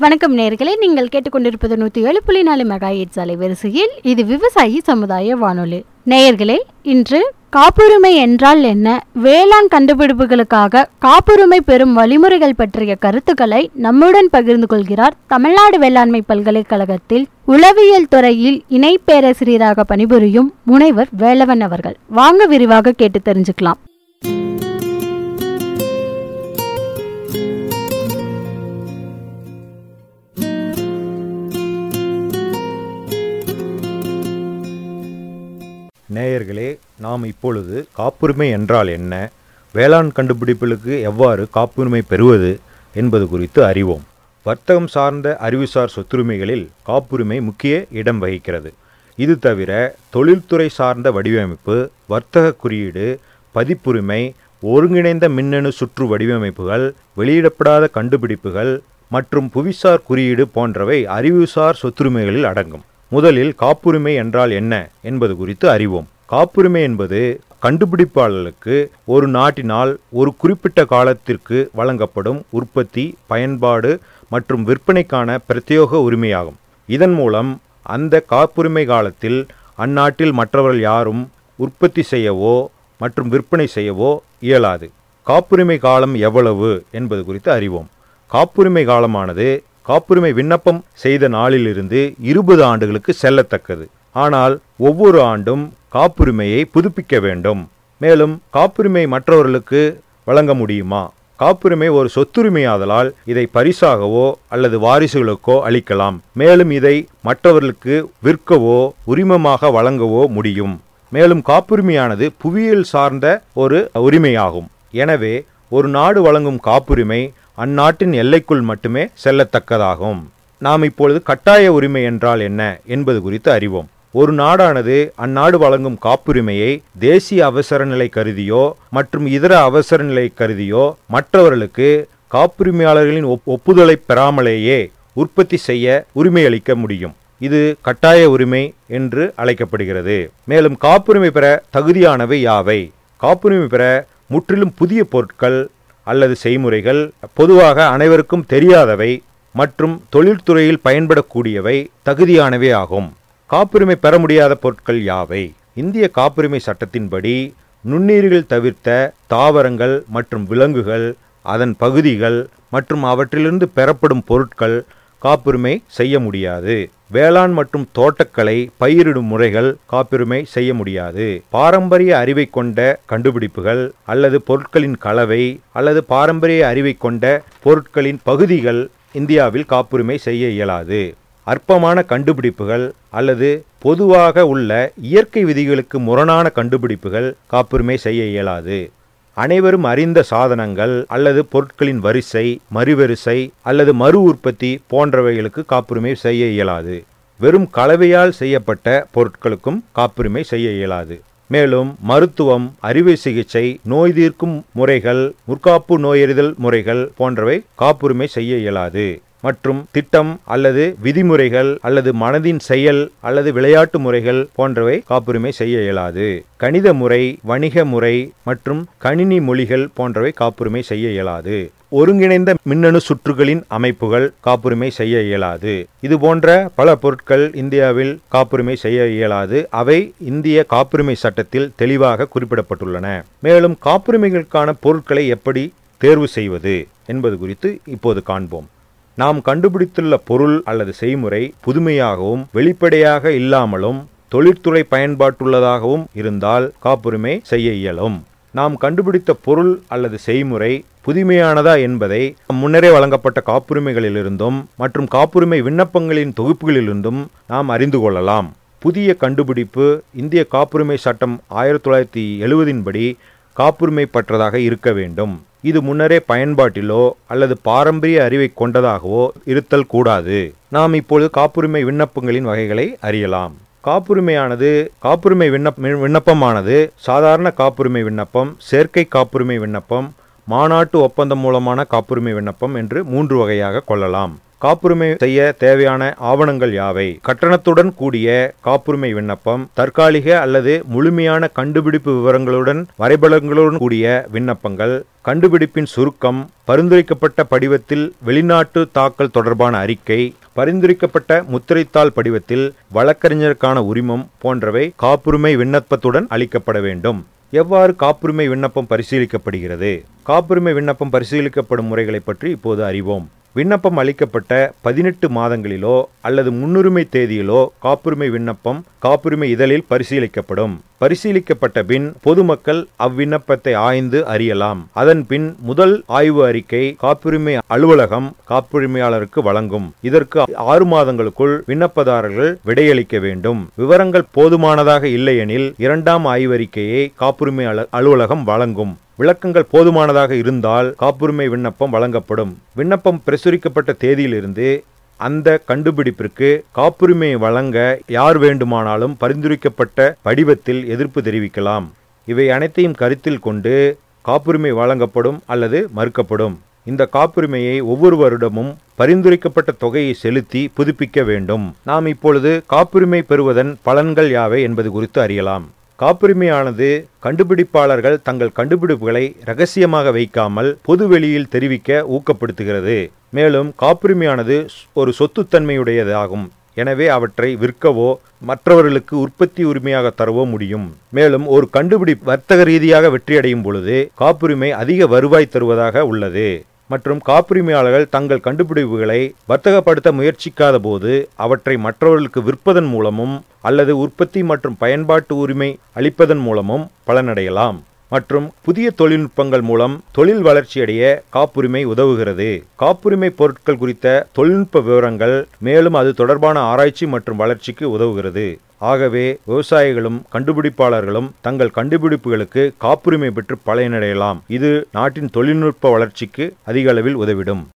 வணக்கம் நேர்களே நீங்கள் கேட்டுக்கொண்டிருப்பது நூற்றி ஏழு புள்ளி நாலு மெகா எயிட் அலைவரிசையில் இது விவசாயி சமுதாய வானொலி நேயர்களே இன்று காப்புரிமை என்றால் என்ன வேளாண் கண்டுபிடிப்புகளுக்காக காப்புரிமை பெறும் வழிமுறைகள் பற்றிய கருத்துக்களை நம்முடன் பகிர்ந்து கொள்கிறார் தமிழ்நாடு வேளாண்மை பல்கலைக்கழகத்தில் உளவியல் துறையில் இணை பேராசிரியராக பணிபுரியும் முனைவர் வேலவன் அவர்கள் வாங்க விரிவாக கேட்டு தெரிஞ்சுக்கலாம் நேயர்களே நாம் இப்பொழுது காப்புரிமை என்றால் என்ன வேளாண் கண்டுபிடிப்புகளுக்கு எவ்வாறு காப்புரிமை பெறுவது என்பது குறித்து அறிவோம் வர்த்தகம் சார்ந்த அறிவுசார் சொத்துரிமைகளில் காப்புரிமை முக்கிய இடம் வகிக்கிறது இது தவிர தொழில்துறை சார்ந்த வடிவமைப்பு வர்த்தக குறியீடு பதிப்புரிமை ஒருங்கிணைந்த மின்னணு சுற்று வடிவமைப்புகள் வெளியிடப்படாத கண்டுபிடிப்புகள் மற்றும் புவிசார் குறியீடு போன்றவை அறிவுசார் சொத்துரிமைகளில் அடங்கும் முதலில் காப்புரிமை என்றால் என்ன என்பது குறித்து அறிவோம் காப்புரிமை என்பது கண்டுபிடிப்பாளர்களுக்கு ஒரு நாட்டினால் ஒரு குறிப்பிட்ட காலத்திற்கு வழங்கப்படும் உற்பத்தி பயன்பாடு மற்றும் விற்பனைக்கான பிரத்யேக உரிமையாகும் இதன் மூலம் அந்த காப்புரிமை காலத்தில் அந்நாட்டில் மற்றவர்கள் யாரும் உற்பத்தி செய்யவோ மற்றும் விற்பனை செய்யவோ இயலாது காப்புரிமை காலம் எவ்வளவு என்பது குறித்து அறிவோம் காப்புரிமை காலமானது காப்புரிமை விண்ணப்பம் செய்த நாளிலிருந்து இருபது ஆண்டுகளுக்கு செல்லத்தக்கது ஆனால் ஒவ்வொரு ஆண்டும் காப்புரிமையை புதுப்பிக்க வேண்டும் மேலும் காப்புரிமை மற்றவர்களுக்கு வழங்க முடியுமா காப்புரிமை ஒரு சொத்துரிமையாதலால் இதை பரிசாகவோ அல்லது வாரிசுகளுக்கோ அளிக்கலாம் மேலும் இதை மற்றவர்களுக்கு விற்கவோ உரிமமாக வழங்கவோ முடியும் மேலும் காப்புரிமையானது புவியியல் சார்ந்த ஒரு உரிமையாகும் எனவே ஒரு நாடு வழங்கும் காப்புரிமை அந்நாட்டின் எல்லைக்குள் மட்டுமே செல்லத்தக்கதாகும் நாம் இப்பொழுது கட்டாய உரிமை என்றால் என்ன என்பது குறித்து அறிவோம் ஒரு நாடானது அந்நாடு வழங்கும் காப்புரிமையை தேசிய அவசர நிலை கருதியோ மற்றும் இதர அவசர நிலை கருதியோ மற்றவர்களுக்கு காப்புரிமையாளர்களின் ஒப்புதலை பெறாமலேயே உற்பத்தி செய்ய உரிமை அளிக்க முடியும் இது கட்டாய உரிமை என்று அழைக்கப்படுகிறது மேலும் காப்புரிமை பெற தகுதியானவை யாவை காப்புரிமை பெற முற்றிலும் புதிய பொருட்கள் அல்லது செய்முறைகள் பொதுவாக அனைவருக்கும் தெரியாதவை மற்றும் தொழில்துறையில் பயன்படக்கூடியவை தகுதியானவை ஆகும் காப்புரிமை பெற முடியாத பொருட்கள் யாவை இந்திய காப்புரிமை சட்டத்தின்படி நுண்ணீர்கள் தவிர்த்த தாவரங்கள் மற்றும் விலங்குகள் அதன் பகுதிகள் மற்றும் அவற்றிலிருந்து பெறப்படும் பொருட்கள் காப்புரிமை செய்ய முடியாது வேளாண் மற்றும் தோட்டக்கலை பயிரிடும் முறைகள் காப்புரிமை செய்ய முடியாது பாரம்பரிய அறிவை கொண்ட கண்டுபிடிப்புகள் அல்லது பொருட்களின் கலவை அல்லது பாரம்பரிய அறிவை கொண்ட பொருட்களின் பகுதிகள் இந்தியாவில் காப்புரிமை செய்ய இயலாது அற்பமான கண்டுபிடிப்புகள் அல்லது பொதுவாக உள்ள இயற்கை விதிகளுக்கு முரணான கண்டுபிடிப்புகள் காப்புரிமை செய்ய இயலாது அனைவரும் அறிந்த சாதனங்கள் அல்லது பொருட்களின் வரிசை மறுவரிசை அல்லது மறு உற்பத்தி போன்றவைகளுக்கு காப்புரிமை செய்ய இயலாது வெறும் கலவையால் செய்யப்பட்ட பொருட்களுக்கும் காப்புரிமை செய்ய இயலாது மேலும் மருத்துவம் அறுவை சிகிச்சை நோய் தீர்க்கும் முறைகள் முற்காப்பு நோயறிதல் முறைகள் போன்றவை காப்புரிமை செய்ய இயலாது மற்றும் திட்டம் அல்லது விதிமுறைகள் அல்லது மனதின் செயல் அல்லது விளையாட்டு முறைகள் போன்றவை காப்புரிமை செய்ய இயலாது கணித முறை வணிக முறை மற்றும் கணினி மொழிகள் போன்றவை காப்புரிமை செய்ய இயலாது ஒருங்கிணைந்த மின்னணு சுற்றுகளின் அமைப்புகள் காப்புரிமை செய்ய இயலாது இது போன்ற பல பொருட்கள் இந்தியாவில் காப்புரிமை செய்ய இயலாது அவை இந்திய காப்புரிமை சட்டத்தில் தெளிவாக குறிப்பிடப்பட்டுள்ளன மேலும் காப்புரிமைகளுக்கான பொருட்களை எப்படி தேர்வு செய்வது என்பது குறித்து இப்போது காண்போம் நாம் கண்டுபிடித்துள்ள பொருள் அல்லது செய்முறை புதுமையாகவும் வெளிப்படையாக இல்லாமலும் தொழிற்துறை பயன்பாட்டுள்ளதாகவும் இருந்தால் காப்புரிமை செய்ய இயலும் நாம் கண்டுபிடித்த பொருள் அல்லது செய்முறை புதுமையானதா என்பதை முன்னரே வழங்கப்பட்ட காப்புரிமைகளிலிருந்தும் மற்றும் காப்புரிமை விண்ணப்பங்களின் தொகுப்புகளிலிருந்தும் நாம் அறிந்து கொள்ளலாம் புதிய கண்டுபிடிப்பு இந்திய காப்புரிமை சட்டம் ஆயிரத்தி தொள்ளாயிரத்தி எழுபதின்படி காப்புரிமை பற்றதாக இருக்க வேண்டும் இது முன்னரே பயன்பாட்டிலோ அல்லது பாரம்பரிய அறிவை கொண்டதாகவோ இருத்தல் கூடாது நாம் இப்பொழுது காப்புரிமை விண்ணப்பங்களின் வகைகளை அறியலாம் காப்புரிமையானது காப்புரிமை விண்ணப்ப விண்ணப்பமானது சாதாரண காப்புரிமை விண்ணப்பம் செயற்கை காப்புரிமை விண்ணப்பம் மாநாட்டு ஒப்பந்தம் மூலமான காப்புரிமை விண்ணப்பம் என்று மூன்று வகையாக கொள்ளலாம் காப்புரிமை செய்ய தேவையான ஆவணங்கள் யாவை கட்டணத்துடன் கூடிய காப்புரிமை விண்ணப்பம் தற்காலிக அல்லது முழுமையான கண்டுபிடிப்பு விவரங்களுடன் வரைபடங்களுடன் கூடிய விண்ணப்பங்கள் கண்டுபிடிப்பின் சுருக்கம் பரிந்துரைக்கப்பட்ட படிவத்தில் வெளிநாட்டு தாக்கல் தொடர்பான அறிக்கை பரிந்துரைக்கப்பட்ட முத்திரைத்தாள் படிவத்தில் வழக்கறிஞருக்கான உரிமம் போன்றவை காப்புரிமை விண்ணப்பத்துடன் அளிக்கப்பட வேண்டும் எவ்வாறு காப்புரிமை விண்ணப்பம் பரிசீலிக்கப்படுகிறது காப்புரிமை விண்ணப்பம் பரிசீலிக்கப்படும் முறைகளை பற்றி இப்போது அறிவோம் விண்ணப்பம் அளிக்கப்பட்ட பதினெட்டு மாதங்களிலோ அல்லது முன்னுரிமை தேதியிலோ காப்புரிமை விண்ணப்பம் காப்புரிமை இதழில் பரிசீலிக்கப்படும் பரிசீலிக்கப்பட்ட பின் பொதுமக்கள் அவ்விண்ணப்பத்தை ஆய்ந்து அறியலாம் அதன் பின் முதல் ஆய்வு அறிக்கை காப்புரிமை அலுவலகம் காப்புரிமையாளருக்கு வழங்கும் இதற்கு ஆறு மாதங்களுக்குள் விண்ணப்பதாரர்கள் விடையளிக்க வேண்டும் விவரங்கள் போதுமானதாக இல்லையெனில் இரண்டாம் ஆய்வறிக்கையை காப்புரிமை அல- அலுவலகம் வழங்கும் விளக்கங்கள் போதுமானதாக இருந்தால் காப்புரிமை விண்ணப்பம் வழங்கப்படும் விண்ணப்பம் பிரசுரிக்கப்பட்ட தேதியிலிருந்து அந்த கண்டுபிடிப்பிற்கு காப்புரிமையை வழங்க யார் வேண்டுமானாலும் பரிந்துரைக்கப்பட்ட படிவத்தில் எதிர்ப்பு தெரிவிக்கலாம் இவை அனைத்தையும் கருத்தில் கொண்டு காப்புரிமை வழங்கப்படும் அல்லது மறுக்கப்படும் இந்த காப்புரிமையை ஒவ்வொரு வருடமும் பரிந்துரைக்கப்பட்ட தொகையை செலுத்தி புதுப்பிக்க வேண்டும் நாம் இப்பொழுது காப்புரிமை பெறுவதன் பலன்கள் யாவை என்பது குறித்து அறியலாம் காப்புரிமையானது கண்டுபிடிப்பாளர்கள் தங்கள் கண்டுபிடிப்புகளை ரகசியமாக வைக்காமல் பொதுவெளியில் தெரிவிக்க ஊக்கப்படுத்துகிறது மேலும் காப்புரிமையானது ஒரு சொத்துத்தன்மையுடையதாகும் எனவே அவற்றை விற்கவோ மற்றவர்களுக்கு உற்பத்தி உரிமையாக தரவோ முடியும் மேலும் ஒரு கண்டுபிடி வர்த்தக ரீதியாக வெற்றியடையும் பொழுது காப்புரிமை அதிக வருவாய் தருவதாக உள்ளது மற்றும் காப்புரிமையாளர்கள் தங்கள் கண்டுபிடிப்புகளை வர்த்தகப்படுத்த முயற்சிக்காத போது அவற்றை மற்றவர்களுக்கு விற்பதன் மூலமும் அல்லது உற்பத்தி மற்றும் பயன்பாட்டு உரிமை அளிப்பதன் மூலமும் பலனடையலாம் மற்றும் புதிய தொழில்நுட்பங்கள் மூலம் தொழில் வளர்ச்சியடைய காப்புரிமை உதவுகிறது காப்புரிமை பொருட்கள் குறித்த தொழில்நுட்ப விவரங்கள் மேலும் அது தொடர்பான ஆராய்ச்சி மற்றும் வளர்ச்சிக்கு உதவுகிறது ஆகவே விவசாயிகளும் கண்டுபிடிப்பாளர்களும் தங்கள் கண்டுபிடிப்புகளுக்கு காப்புரிமை பெற்று பயனடையலாம் இது நாட்டின் தொழில்நுட்ப வளர்ச்சிக்கு அதிக அளவில் உதவிடும்